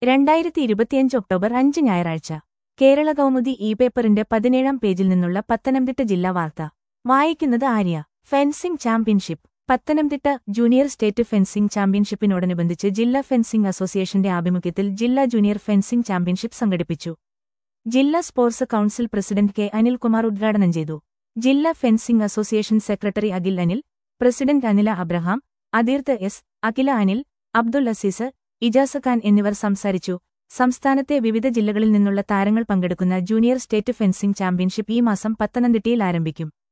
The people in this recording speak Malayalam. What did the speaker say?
രണ്ടായിരത്തി ഇരുപത്തിയഞ്ച് ഒക്ടോബർ അഞ്ച് ഞായറാഴ്ച കേരള കൗമുദി ഇ പേപ്പറിന്റെ പതിനേഴാം പേജിൽ നിന്നുള്ള പത്തനംതിട്ട ജില്ലാ വാർത്ത വായിക്കുന്നത് Arya fencing championship Pathanamthitta junior state fencing ചാമ്പ്യൻഷിപ്പിനോടനുബന്ധിച്ച് ജില്ലാ ഫെൻസിംഗ് അസോസിയേഷന്റെ ആഭിമുഖ്യത്തിൽ ജില്ലാ ജൂനിയർ ഫെൻസിംഗ് ചാമ്പ്യൻഷിപ്പ് സംഘടിപ്പിച്ചു ജില്ലാ sports council president K Anilkumar ഉദ്ഘാടനം ചെയ്തു ജില്ലാ fencing association secretary Akhil Anil president Anila Abraham Adeerth S Akhila Anil Abdul Aziz Ijas Khan എന്നിവർ സംസാരിച്ചു സംസ്ഥാനത്തെ വിവിധ ജില്ലകളിൽ നിന്നുള്ള താരങ്ങൾ പങ്കെടുക്കുന്ന ജൂനിയർ സ്റ്റേറ്റ് ഫെൻസിംഗ് ചാമ്പ്യൻഷിപ്പ് ഈ മാസം പത്തനംതിട്ടയിൽ ആരംഭിക്കും